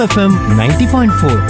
FM ninety point four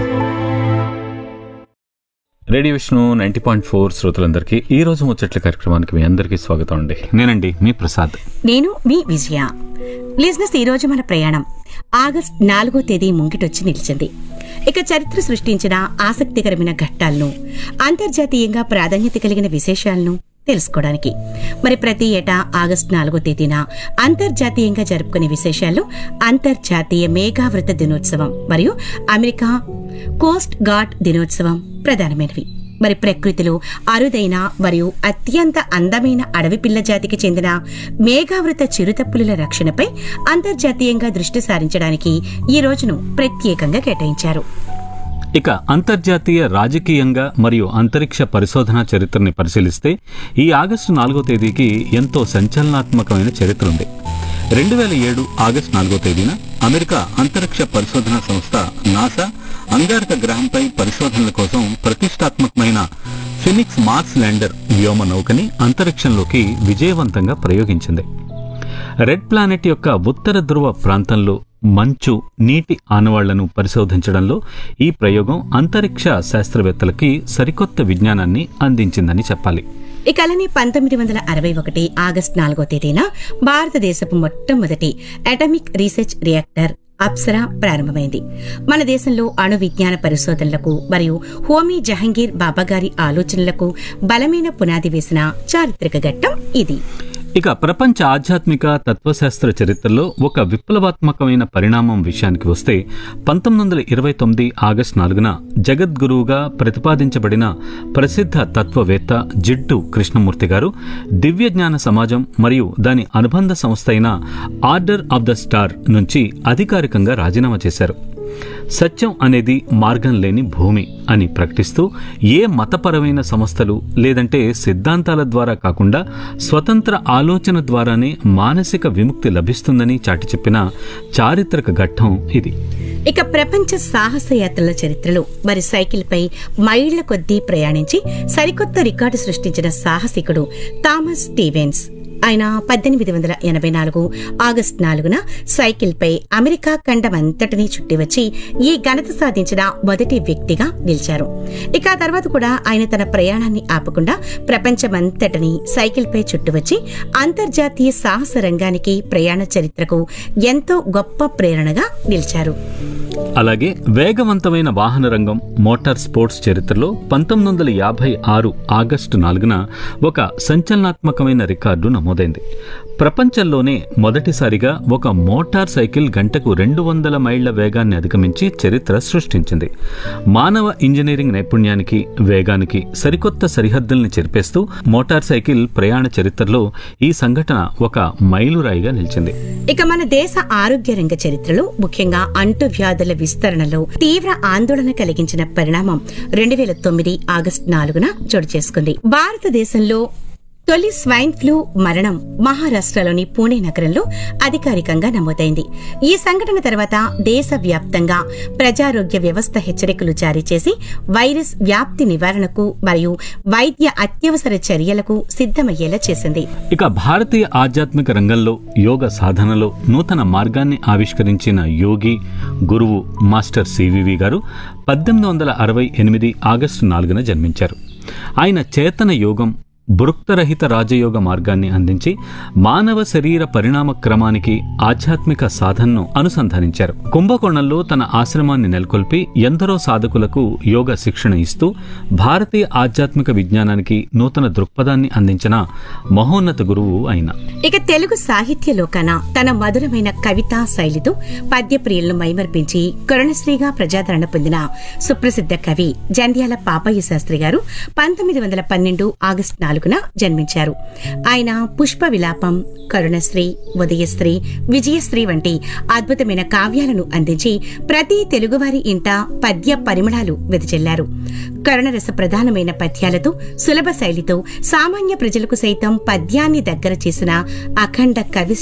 radio Vishnu ninety point four శ్రోతలందరికీ ఈ రోజు ముచ్చట్ల కార్యక్రమానికి మీ అందరికీ స్వాగతం అండి నేనండి మీ ప్రసాద్ నేను మీ విజయ లిజినెస్ ఈ రోజు మన ప్రయాణం ఆగస్ట్ నాలుగో తేదీ ముంగిటొచ్చి నిలిచింది ఇక చరిత్ర సృష్టించిన ఆసక్తికరమైన ఘట్టాలను అంతర్జాతీయంగా ప్రాధాన్యత కలిగిన విశేషాలను తెలుసుకోవడానికి మరి ప్రతి ఏటా ఆగస్ట్ నాలుగో తేదీన అంతర్జాతీయంగా జరుపుకునే విశేషాలు అంతర్జాతీయ మేఘావృత దినోత్సవం మరియు అమెరికా కోస్ట్ గార్డ్ దినోత్సవం ప్రధానమైనవి మరి ప్రకృతిలో అరుదైన మరియు అత్యంత అందమైన అడవి పిల్ల జాతికి చెందిన మేఘావృత చిరుతపులుల రక్షణపై అంతర్జాతీయంగా దృష్టి సారించడానికి ఈ రోజును ప్రత్యేకంగా కేటాయించారు ఇక అంతర్జాతీయ రాజకీయంగా మరియు అంతరిక్ష పరిశోధన చరిత్రని పరిశీలిస్తే ఈ ఆగస్టు నాలుగో తేదీకి ఎంతో సంచలనాత్మకమైన చరిత్ర ఉంది రెండు వేల ఏడు ఆగస్టు నాలుగో తేదీన అమెరికా అంతరిక్ష పరిశోధన సంస్థ నాసా అంగారక గ్రహంపై పరిశోధనల కోసం ప్రతిష్టాత్మకమైన ఫినిక్స్ మార్స్ ల్యాండర్ వ్యోమ నౌకని అంతరిక్షంలోకి విజయవంతంగా ప్రయోగించింది రెడ్ ప్లానెట్ యొక్క ఉత్తర ధ్రువ ప్రాంతంలో మంచు నీటి ఆనవాళ్లను పరిశోధించడంలో ఈ ప్రయోగం అంతరిక్ష శాస్త్రవేత్తలకి సరికొత్త విజ్ఞానాన్ని అందించిందని చెప్పాలి ఇక అలానే పంతొమ్మిది వందల అరవై ఒకటి ఆగస్టు నాలుగో తేదీన భారతదేశపు మొట్టమొదటి అటామిక్ రీసెర్చ్ రియాక్టర్ అప్సరా ప్రారంభమైంది మన దేశంలో అణు విజ్ఞాన పరిశోధనలకు మరియు హోమీ జహంగీర్ బాబా గారి ఆలోచనలకు బలమైన పునాది వేసిన చారిత్రక ఘట్టం ఇది ఇక ప్రపంచ ఆధ్యాత్మిక తత్వశాస్త్ర చరిత్రలో ఒక విప్లవాత్మకమైన పరిణామం విషయానికి వస్తే పంతొమ్మిది వందల ఇరవై తొమ్మిది ఆగస్టు నాలుగున జగద్గురువుగా ప్రతిపాదించబడిన ప్రసిద్ధ తత్వవేత్త జిడ్డు కృష్ణమూర్తి గారు దివ్య జ్ఞాన సమాజం మరియు దాని అనుబంధ సంస్థ అయిన ఆర్డర్ ఆఫ్ ద స్టార్ నుంచి అధికారికంగా రాజీనామా చేశారు సత్యం అనేది మార్గం లేని భూమి అని ప్రకటిస్తూ ఏ మతపరమైన సంస్థలు లేదంటే సిద్ధాంతాల ద్వారా కాకుండా స్వతంత్ర ఆలోచన ద్వారానే మానసిక విముక్తి లభిస్తుందని చాటి చెప్పిన చారిత్రక ఘట్టం ఇది ఇక ప్రపంచ సాహసయాత్రల చరిత్రలో మరి సైకిల్పై మైళ్ల కొద్దీ ప్రయాణించి సరికొత్త రికార్డు సృష్టించిన సాహసికుడు థామస్ స్టీవెన్స్ ఆయన పద్దెనిమిది వందల ఎనభై నాలుగు ఆగస్టు నాలుగున సైకిల్పై అమెరికా ఖండమంతటినీ చుట్టి వచ్చి ఈ ఘనత సాధించిన మొదటి వ్యక్తిగా నిలిచారు ఇక ఆ తర్వాత కూడా ఆయన తన ప్రయాణాన్ని ఆపకుండా ప్రపంచమంతటిని సైకిల్పై చుట్టువచ్చి అంతర్జాతీయ సాహస రంగానికి ప్రయాణ చరిత్రకు ఎంతో గొప్ప ప్రేరణగా నిలిచారు అలాగే వేగవంతమైన వాహన రంగం మోటార్ స్పోర్ట్స్ చరిత్రలో పంతొమ్మిది వందల యాభై ఆరు ఆగస్టు నాలుగున ఒక సంచలనాత్మకమైన రికార్డు నమోదైంది ప్రపంచంలోనే మొదటిసారిగా ఒక మోటార్ సైకిల్ గంటకు రెండు వందల మైళ్ల వేగాన్ని అధిగమించి చరిత్ర సృష్టించింది మానవ ఇంజనీరింగ్ నైపుణ్యానికి వేగానికి సరికొత్త సరిహద్దుల్ని చెరిపేస్తూ మోటార్ సైకిల్ ప్రయాణ చరిత్రలో ఈ సంఘటన ఒక మైలురాయిగా నిలిచింది ఇక మన దేశ ఆరోగ్య రంగ చరిత్రలో ముఖ్యంగా అంటువ్యాధుల విస్తరణలో తీవ్ర ఆందోళన కలిగించిన పరిణామం రెండు వేల తొమ్మిది ఆగస్టు నాలుగున చోటు చేసుకుంది భారతదేశంలో తొలి స్వైన్ ఫ్లూ మరణం మహారాష్ట్రలోని పూణే నగరంలో అధికారికంగా నమోదైంది ఈ సంఘటన తర్వాత దేశవ్యాప్తంగా ప్రజారోగ్య వ్యవస్థ హెచ్చరికలు జారీ చేసి వైరస్ వ్యాప్తి నివారణకు మరియు వైద్య అత్యవసర చర్యలకు సిద్ధమయ్యేలా చేసింది ఇక భారతీయ ఆధ్యాత్మిక రంగంలో యోగ సాధనలో నూతన మార్గాన్ని ఆవిష్కరించిన యోగి గురువు మాస్టర్ సివివి గారు పద్దెనిమిది వందల అరవై ఎనిమిది ఆగస్టు నాలుగున జన్మించారు ఆయన చేతన యోగం భృక్తరహిత రాజయోగ మార్గాన్ని అందించి మానవ శరీర పరిణామ క్రమానికి ఆధ్యాత్మిక సాధనను అనుసంధానించారు కుంభకోణంలో తన ఆశ్రమాన్ని నెలకొల్పి ఎందరో సాధకులకు యోగ శిక్షణ ఇస్తూ భారతీయ ఆధ్యాత్మిక విజ్ఞానానికి నూతన దృక్పథాన్ని అందించిన మహోన్నత గురువు ఆయన ఇక తెలుగు సాహిత్య లోకాన తన మధురమైన కవితా శైలితో పద్యప్రియులను మైమర్పించి కరుణశ్రీగా ప్రజాదరణ పొందిన సుప్రసిద్ధ కవి జంధ్యాల పాపయ్య శాస్త్రి గారు పంతొమ్మిది వందల పన్నెండు ఆగస్టు నాలుగున జన్మించారు ఆయన పుష్ప విలాపం కరుణశ్రీ ఉదయశ్రీ విజయశ్రీ వంటి అద్భుతమైన కావ్యాలను అందించి ప్రతి తెలుగువారి ఇంట పద్య పరిమళాలు వెదజల్లారు కరుణరస ప్రధానమైన పద్యాలతో సులభ శైలితో సామాన్య ప్రజలకు సైతం పద్యాన్ని దగ్గర చేసిన అఖండ కవి